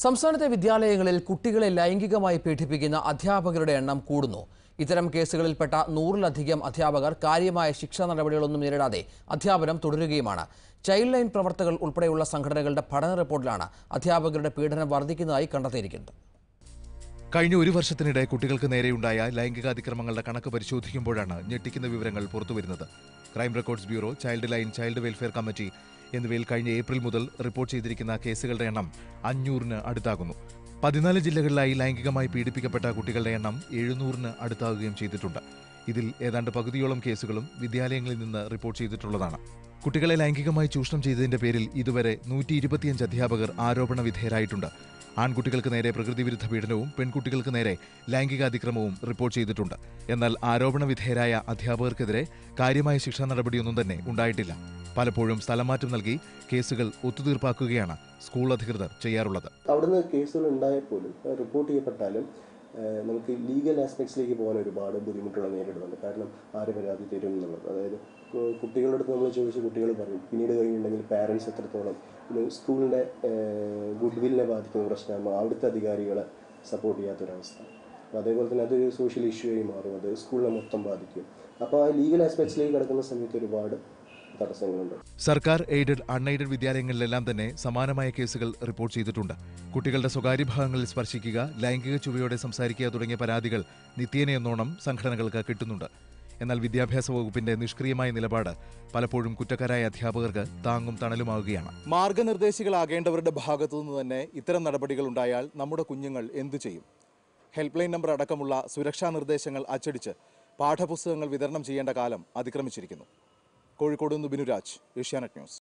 സംസ്ഥാനത്തെ വിദ്യാലയങ്ങളിൽ കുട്ടികളെ ലൈംഗികമായി പീഡിപ്പിക്കുന്ന അധ്യാപകരുടെ എണ്ണം കൂടുന്നു ഇത്തരം കേസുകളിൽപ്പെട്ട നൂറിലധികം അധ്യാപകർ കാര്യമായ ശിക്ഷാ നടപടികളൊന്നും നേരിടാതെ അധ്യാപനം തുടരുകയുമാണ് ചൈൽഡ് ലൈൻ പ്രവർത്തകർ ഉൾപ്പെടെയുള്ള സംഘടനകളുടെ പഠന റിപ്പോർട്ടിലാണ് അധ്യാപകരുടെ പീഡനം വർദ്ധിക്കുന്നതായി കണ്ടെത്തിയിരിക്കുന്നത് കഴിഞ്ഞ ഒരു വർഷത്തിനിടെ കുട്ടികൾക്ക് നേരെയുണ്ടായ ലൈംഗികാതിക്രമങ്ങളുടെ കണക്ക് പരിശോധിക്കുമ്പോഴാണ് ഞെട്ടിക്കുന്ന വിവരങ്ങൾ പുറത്തുവരുന്നത് crime records bureau child line child welfare committee എന്നിവയിൽ കഴിഞ്ഞ ഏപ്രിൽ മുതൽ റിപ്പോർട്ട് ചെയ്തിരിക്കുന്ന കേസുകളുടെ എണ്ണം അഞ്ഞൂറിന് അടുത്താകുന്നു പതിനാല് ജില്ലകളിലായി ലൈംഗികമായി പീഡിപ്പിക്കപ്പെട്ട കുട്ടികളുടെ എണ്ണം എഴുന്നൂറിന് അടുത്താകുകയും ചെയ്തിട്ടുണ്ട് ഇതിൽ ഏതാണ്ട് പകുതിയോളം കേസുകളും വിദ്യാലയങ്ങളിൽ നിന്ന് റിപ്പോർട്ട് ചെയ്തിട്ടുള്ളതാണ് കുട്ടികളെ ലൈംഗികമായി ചൂഷണം ചെയ്തതിന്റെ പേരിൽ ഇതുവരെ നൂറ്റി ഇരുപത്തിയഞ്ച് അധ്യാപകർ ആരോപണ വിധേയരായിട്ടുണ്ട് ആൺകുട്ടികൾക്ക് നേരെ പ്രകൃതിവിരുദ്ധ പീഡനവും പെൺകുട്ടികൾക്ക് നേരെ ലൈംഗികാതിക്രമവും റിപ്പോർട്ട് ചെയ്തിട്ടുണ്ട് എന്നാൽ ആരോപണ വിധേയരായ അധ്യാപകർക്കെതിരെ കാര്യമായ ശിക്ഷാ നടപടിയൊന്നും തന്നെ ഉണ്ടായിട്ടില്ല പലപ്പോഴും സ്ഥലമാറ്റം നൽകി കേസുകൾ ഒത്തുതീർപ്പാക്കുകയാണ് സ്കൂൾ അധികൃതർ ചെയ്യാറുള്ളത് അവിടുന്ന് കേസുകൾ ഉണ്ടായാൽ പോലും റിപ്പോർട്ട് ചെയ്യപ്പെട്ടാലും ഏഹ്, നമുക്ക് ലീഗൽ ആസ്പെക്ട്സിലേക്ക് പോകാൻ ഒരുപാട് ബുദ്ധിമുട്ടുകൾ നേരിടുന്നുണ്ട് കാരണം ആര് പരാതി തരും എന്നുള്ളത് അതായത് കു- കുട്ടികളുടെ അടുത്ത് നമ്മൾ ചോദിച്ച് കുട്ടികൾ പറയും പിന്നീട് കഴിഞ്ഞിട്ടുണ്ടെങ്കിൽ പാരൻസ് എത്രത്തോളം ഇത് സ്കൂളിൻ്റെ ഗുഡ് വില്ലിനെ ബാധിക്കുന്ന പ്രശ്നമാകുമ്പോൾ അവിടുത്തെ അധികാരികളെ സപ്പോർട്ട് ചെയ്യാത്തൊരവസ്ഥ അപ്പോൾ അതേപോലെ തന്നെ അതൊരു സോഷ്യൽ ഇഷ്യൂ ആയി മാറും അത് സ്കൂളിനെ മൊത്തം ബാധിക്കും അപ്പോൾ ആ ലീഗൽ ആസ്പെക്ട്സിലേക്ക് കിടക്കുന്ന സമയത്ത് ഒരുപാട് തടസ്സങ്ങളുണ്ട് സർക്കാർ എയ്ഡഡ് അൺഎയ്ഡഡ് വിദ്യാലയങ്ങളിലെല്ലാം തന്നെ സമാനമായ കേസുകൾ റിപ്പോർട്ട് ചെയ്തിട്ടുണ്ട് കുട്ടികളുടെ സ്വകാര്യ ഭാഗങ്ങളിൽ സ്പർശിക്കുക ലൈംഗിക ചുവയോടെ സംസാരിക്കുക തുടങ്ങിയ പരാതികൾ നിത്യേനയെന്നോണം സംഘടനകൾക്ക് കിട്ടുന്നുണ്ട് എന്നാൽ വിദ്യാഭ്യാസ വകുപ്പിന്റെ നിഷ്ക്രിയമായ നിലപാട് പലപ്പോഴും കുറ്റക്കാരായ അധ്യാപകർക്ക് താങ്ങും തണലുമാവുകയാണ് മാർഗനിർദ്ദേശികളാകേണ്ടവരുടെ ഭാഗത്തുനിന്ന് തന്നെ ഇത്തരം നടപടികൾ ഉണ്ടായാൽ നമ്മുടെ കുഞ്ഞുങ്ങൾ എന്തു ചെയ്യും ഹെൽപ്പ് ലൈൻ നമ്പർ അടക്കമുള്ള സുരക്ഷാ നിർദ്ദേശങ്ങൾ അച്ചടിച്ച് പാഠപുസ്തകങ്ങൾ വിതരണം ചെയ്യേണ്ട കാലം അതിക്രമിച്ചിരിക്കുന്നു കോഴിക്കോട് നിന്ന് ബിനുരാജ് ഏഷ്യാനെറ്റ് ന്യൂസ്